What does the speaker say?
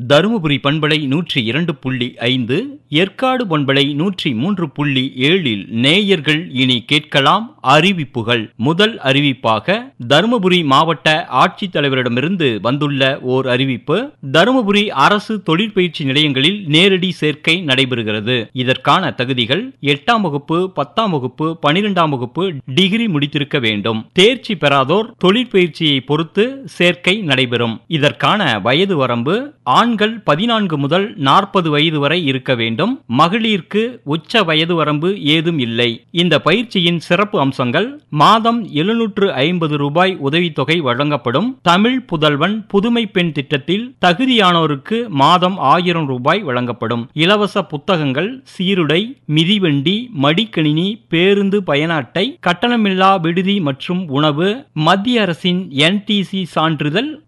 தருமபுரி பண்பலை நூற்றி இரண்டு புள்ளி ஐந்து ஏற்காடு பண்பலை நூற்றி மூன்று புள்ளி ஏழில் நேயர்கள் இனி கேட்கலாம் அறிவிப்புகள் முதல் அறிவிப்பாக தருமபுரி மாவட்ட ஆட்சித்தலைவரிடமிருந்து வந்துள்ள ஓர் அறிவிப்பு தருமபுரி அரசு தொழிற்பயிற்சி நிலையங்களில் நேரடி சேர்க்கை நடைபெறுகிறது இதற்கான தகுதிகள் எட்டாம் வகுப்பு பத்தாம் வகுப்பு பனிரெண்டாம் வகுப்பு டிகிரி முடித்திருக்க வேண்டும் தேர்ச்சி பெறாதோர் தொழிற்பயிற்சியை பொறுத்து சேர்க்கை நடைபெறும் இதற்கான வயது வரம்பு ஆண்கள் பதினான்கு முதல் நாற்பது வயது வரை இருக்க வேண்டும் மகளிருக்கு உச்ச வயது வரம்பு ஏதும் இல்லை இந்த பயிற்சியின் சிறப்பு அம்சங்கள் மாதம் எழுநூற்று ஐம்பது ரூபாய் உதவித்தொகை வழங்கப்படும் தமிழ் புதல்வன் புதுமை பெண் திட்டத்தில் தகுதியானோருக்கு மாதம் ஆயிரம் ரூபாய் வழங்கப்படும் இலவச புத்தகங்கள் சீருடை மிதிவண்டி மடிக்கணினி பேருந்து பயண அட்டை கட்டணமில்லா விடுதி மற்றும் உணவு மத்திய அரசின் என்டிசி சான்றிதழ்